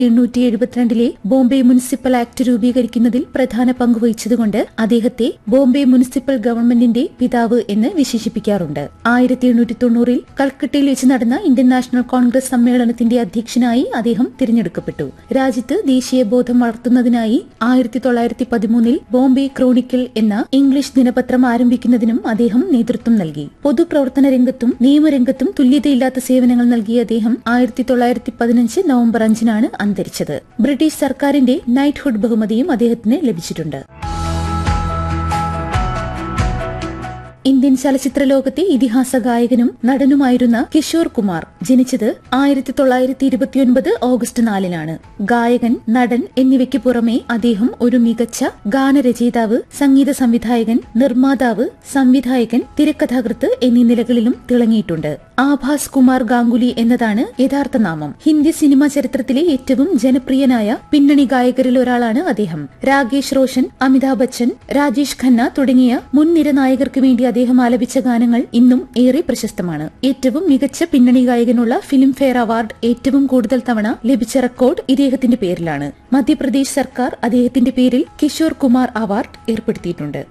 എണ്ണൂറ്റി എഴുപത്തിരണ്ടിലെ Bombay municipal act രൂപീകരിക്കുന്നതിൽ പ്രധാന പങ്കുവഹിച്ചതുകൊണ്ട് അദ്ദേഹത്തെ ബോംബെ മുനിസിപ്പൽ ഗവൺമെന്റിന്റെ പിതാവ് എന്ന് വിശേഷിപ്പിക്കാറുണ്ട് ആയിരത്തി എണ്ണൂറ്റി തൊണ്ണൂറിൽ കൽക്കട്ടയിൽ വെച്ച് നടന്ന ഇന്ത്യൻ നാഷണൽ കോൺഗ്രസ് സമ്മേളനത്തിന്റെ അധ്യക്ഷനായി അദ്ദേഹം തിരഞ്ഞെടുക്കപ്പെട്ടു രാജ്യത്ത് ദേശീയ ബോധം വളർത്തുന്നതിനായി ആയിരത്തി തൊള്ളായിരത്തി പതിമൂന്നിൽ ബോംബെ ക്രോണിക്കിൾ എന്ന ഇംഗ്ലീഷ് ദിനപത്രം ആരംഭിക്കുന്നതിനും അദ്ദേഹം നേതൃത്വം നൽകി പൊതുപ്രവർത്തന രംഗത്തും നിയമരംഗത്തും തുല്യതയില്ലാത്ത സേവനങ്ങൾ നൽകിയ അദ്ദേഹം ആയിരത്തി തൊള്ളായിരത്തി പതിനഞ്ച് നവംബർ അഞ്ചിനാണ് അന്തരിച്ചത് ബ്രിട്ടീഷ് സർക്കാരിന്റെ നൈറ്റ്ഹുഡ് ബഹുമതിയും അദ്ദേഹത്തിന് ലഭിച്ചിട്ടുണ്ട് ഇന്ത്യൻ ചലച്ചിത്ര ലോകത്തെ ഇതിഹാസ ഗായകനും നടനുമായിരുന്ന കിഷോർ കുമാർ ജനിച്ചത് ആയിരത്തി തൊള്ളായിരത്തി ഇരുപത്തിയൊൻപത് ഓഗസ്റ്റ് നാലിനാണ് ഗായകൻ നടൻ എന്നിവയ്ക്ക് പുറമെ അദ്ദേഹം ഒരു മികച്ച ഗാനരചയിതാവ് സംഗീത സംവിധായകൻ നിർമ്മാതാവ് സംവിധായകൻ തിരക്കഥാകൃത്ത് എന്നീ നിലകളിലും തിളങ്ങിയിട്ടുണ്ട് ആഭാസ് കുമാർ ഗാംഗുലി എന്നതാണ് യഥാർത്ഥ നാമം ഹിന്ദി സിനിമാ ചരിത്രത്തിലെ ഏറ്റവും ജനപ്രിയനായ പിന്നണി ഗായകരിൽ ഒരാളാണ് അദ്ദേഹം രാകേഷ് റോഷൻ അമിതാഭ് ബച്ചൻ രാജേഷ് ഖന്ന തുടങ്ങിയ മുൻനിര നായകർക്ക് വേണ്ടി അദ്ദേഹം ആലപിച്ച ഗാനങ്ങൾ ഇന്നും ഏറെ പ്രശസ്തമാണ് ഏറ്റവും മികച്ച പിന്നണി ഗായകനുള്ള ഫിലിം ഫെയർ അവാർഡ് ഏറ്റവും കൂടുതൽ തവണ ലഭിച്ച റെക്കോർഡ് ഇദ്ദേഹത്തിന്റെ പേരിലാണ് മധ്യപ്രദേശ് സർക്കാർ അദ്ദേഹത്തിന്റെ പേരിൽ കിഷോർ കുമാർ അവാർഡ് ഏർപ്പെടുത്തിയിട്ടുണ്ട്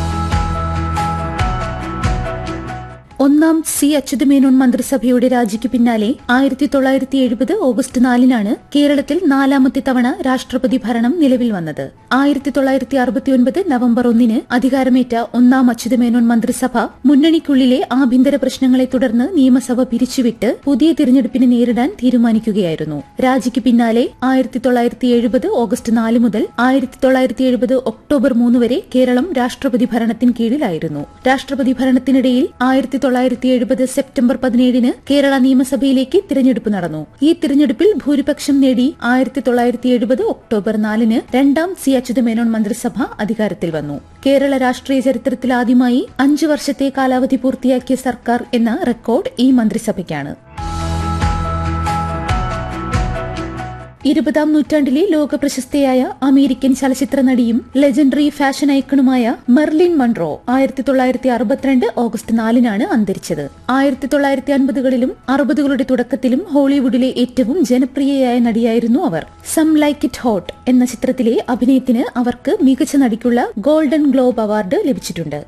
ഒന്നാം സി അച്യുതമേനോൻ മന്ത്രിസഭയുടെ രാജിക്ക് പിന്നാലെ ആയിരത്തി തൊള്ളായിരത്തി എഴുപത് ഓഗസ്റ്റ് നാലിനാണ് കേരളത്തിൽ നാലാമത്തെ തവണ രാഷ്ട്രപതി ഭരണം നിലവിൽ വന്നത് ആയിരത്തി തൊള്ളായിരത്തി അറുപത്തിയൊൻപത് നവംബർ ഒന്നിന് അധികാരമേറ്റ ഒന്നാം അച്യുതമേനോൻ മന്ത്രിസഭ മുന്നണിക്കുള്ളിലെ ആഭ്യന്തര പ്രശ്നങ്ങളെ തുടർന്ന് നിയമസഭ പിരിച്ചുവിട്ട് പുതിയ തിരഞ്ഞെടുപ്പിനെ നേരിടാൻ തീരുമാനിക്കുകയായിരുന്നു രാജിക്ക് പിന്നാലെ ആയിരത്തി തൊള്ളായിരത്തി എഴുപത് ഓഗസ്റ്റ് നാല് മുതൽ ആയിരത്തി തൊള്ളായിരത്തി എഴുപത് ഒക്ടോബർ മൂന്ന് വരെ കേരളം രാഷ്ട്രപതി ഭരണത്തിന് കീഴിലായിരുന്നു രാഷ്ട്രപതി ഭരണത്തിനിടയിൽ ആയിരത്തി തൊള്ളായിരത്തി എഴുപത് സെപ്റ്റംബർ പതിനേഴിന് കേരള നിയമസഭയിലേക്ക് തിരഞ്ഞെടുപ്പ് നടന്നു ഈ തിരഞ്ഞെടുപ്പിൽ ഭൂരിപക്ഷം നേടി ആയിരത്തി തൊള്ളായിരത്തി എഴുപത് ഒക്ടോബർ നാലിന് രണ്ടാം സി അച്യുതമേനോൻ മന്ത്രിസഭ അധികാരത്തിൽ വന്നു കേരള രാഷ്ട്രീയ ചരിത്രത്തിൽ ആദ്യമായി അഞ്ചു വർഷത്തെ കാലാവധി പൂർത്തിയാക്കിയ സർക്കാർ എന്ന റെക്കോർഡ് ഈ മന്ത്രിസഭയ്ക്കാണ് ഇരുപതാം നൂറ്റാണ്ടിലെ ലോക പ്രശസ്തയായ അമേരിക്കൻ ചലച്ചിത്ര നടിയും ലെജൻഡറി ഫാഷൻ ഐക്കണുമായ മെർലിൻ മൺറോ ആയിരത്തി തൊള്ളായിരത്തി അറുപത്തിരണ്ട് ഓഗസ്റ്റ് നാലിനാണ് അന്തരിച്ചത് ആയിരത്തി തൊള്ളായിരത്തി അൻപതുകളിലും അറുപതുകളുടെ തുടക്കത്തിലും ഹോളിവുഡിലെ ഏറ്റവും ജനപ്രിയയായ നടിയായിരുന്നു അവർ സം ലൈക്ക് ഇറ്റ് ഹോട്ട് എന്ന ചിത്രത്തിലെ അഭിനയത്തിന് അവർക്ക് മികച്ച നടിക്കുള്ള ഗോൾഡൻ ഗ്ലോബ് അവാർഡ് ലഭിച്ചിട്ടുണ്ട്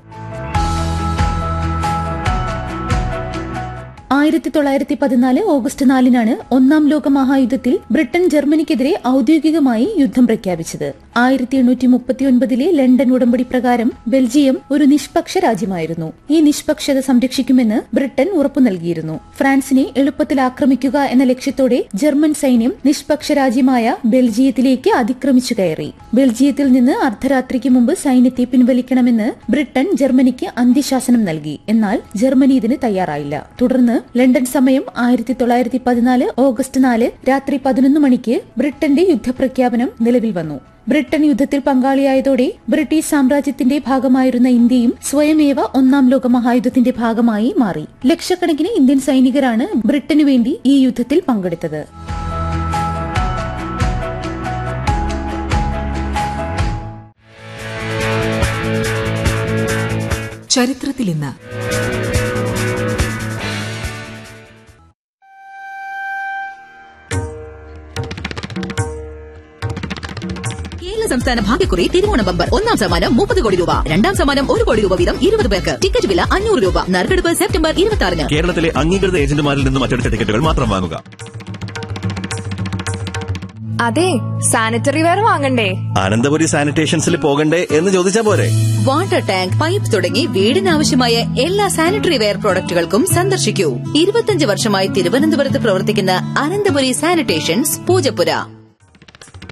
ആയിരത്തി തൊള്ളായിരത്തി പതിനാല് ഓഗസ്റ്റ് നാലിനാണ് ഒന്നാം ലോക മഹായുദ്ധത്തിൽ ബ്രിട്ടൻ ജർമ്മനിക്കെതിരെ ഔദ്യോഗികമായി യുദ്ധം പ്രഖ്യാപിച്ചത് ആയിരത്തി എണ്ണൂറ്റി മുപ്പത്തിയൊൻപതിലെ ലണ്ടൻ ഉടമ്പടി പ്രകാരം ബെൽജിയം ഒരു നിഷ്പക്ഷ രാജ്യമായിരുന്നു ഈ നിഷ്പക്ഷത സംരക്ഷിക്കുമെന്ന് ബ്രിട്ടൻ ഉറപ്പു നൽകിയിരുന്നു ഫ്രാൻസിനെ എളുപ്പത്തിൽ ആക്രമിക്കുക എന്ന ലക്ഷ്യത്തോടെ ജർമ്മൻ സൈന്യം നിഷ്പക്ഷ രാജ്യമായ ബെൽജിയത്തിലേക്ക് അതിക്രമിച്ചു കയറി ബെൽജിയത്തിൽ നിന്ന് അർദ്ധരാത്രിക്ക് മുമ്പ് സൈന്യത്തെ പിൻവലിക്കണമെന്ന് ബ്രിട്ടൻ ജർമ്മനിക്ക് അന്ത്യശാസനം നൽകി എന്നാൽ ജർമ്മനി ഇതിന് തയ്യാറായില്ല തുടർന്ന് ലണ്ടൻ സമയം ആയിരത്തി തൊള്ളായിരത്തി പതിനാല് ഓഗസ്റ്റ് നാല് രാത്രി പതിനൊന്ന് മണിക്ക് ബ്രിട്ടന്റെ യുദ്ധപ്രഖ്യാപനം നിലവിൽ വന്നു ബ്രിട്ടൻ യുദ്ധത്തിൽ പങ്കാളിയായതോടെ ബ്രിട്ടീഷ് സാമ്രാജ്യത്തിന്റെ ഭാഗമായിരുന്ന ഇന്ത്യയും സ്വയമേവ ഒന്നാം ലോക മഹായുദ്ധത്തിന്റെ ഭാഗമായി മാറി ലക്ഷക്കണക്കിന് ഇന്ത്യൻ സൈനികരാണ് ബ്രിട്ടനു വേണ്ടി ഈ യുദ്ധത്തിൽ പങ്കെടുത്തത് ചരിത്രത്തിൽ ഇന്ന് കേരള സംസ്ഥാന ഭാഗ്യക്കുറി തിരുവോണ ബമ്പർ ഒന്നാം സമ്മാനം മുപ്പത് കോടി രൂപ രണ്ടാം സമ്മാനം ഒരു കോടി രൂപ വീതം ഇരുപത് പേർക്ക് ടിക്കറ്റ് വില അഞ്ഞൂറ് രൂപ നറുക്കെടുപ്പ് സെപ്റ്റംബർ ഇരുപത്തി ആറിന് കേരളത്തിലെ അംഗീകൃത ഏജന്റുമാരിൽ നിന്നും അച്ചടിച്ച ടിക്കറ്റുകൾ മാത്രം വാങ്ങുക അതെ സാനിറ്ററി വെയർ വാങ്ങണ്ടേ അനന്തപുരി സാനിറ്റേഷൻസിൽ പോകണ്ടേ എന്ന് ചോദിച്ചാ പോരെ വാട്ടർ ടാങ്ക് പൈപ്പ് തുടങ്ങി വീടിനാവശ്യമായ എല്ലാ സാനിറ്ററി വെയർ പ്രോഡക്റ്റുകൾക്കും സന്ദർശിക്കൂ ഇരുപത്തിയഞ്ച് വർഷമായി തിരുവനന്തപുരത്ത് പ്രവർത്തിക്കുന്ന അനന്തപുരി സാനിറ്റേഷൻസ് പൂജപ്പുര